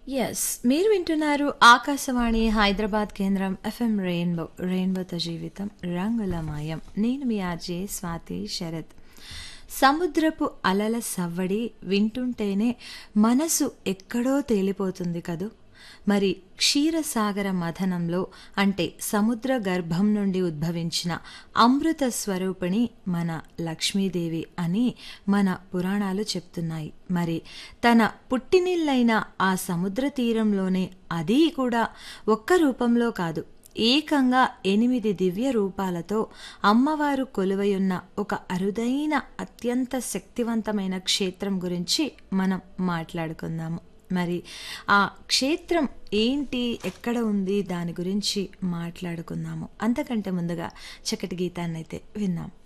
yes మీరు వింటున్నారు ఆకాశవాణి హైదరాబాద్ కేంద్రం ఎఫ్ఎం రెయిన్బో రెయిన్బోతో జీవితం రంగులమయం నేను మీ ఆర్జే స్వాతి శరత్ సముద్రపు అలల సవ్వడి వింటుంటేనే మనసు ఎక్కడో తేలిపోతుంది కదూ మరి క్షీరసాగర మథనంలో అంటే సముద్ర గర్భం నుండి ఉద్భవించిన అమృత స్వరూపిణి మన లక్ష్మీదేవి అని మన పురాణాలు చెప్తున్నాయి మరి తన పుట్టినిల్లైన ఆ సముద్ర తీరంలోనే అది కూడా ఒక్క రూపంలో కాదు ఏకంగా ఎనిమిది దివ్య రూపాలతో అమ్మవారు కొలువయున్న ఒక అరుదైన అత్యంత శక్తివంతమైన క్షేత్రం గురించి మనం మాట్లాడుకుందాము మరి ఆ క్షేత్రం ఏంటి ఎక్కడ ఉంది దాని గురించి మాట్లాడుకుందాము అంతకంటే ముందుగా చక్కటి గీతాన్ని అయితే విన్నాం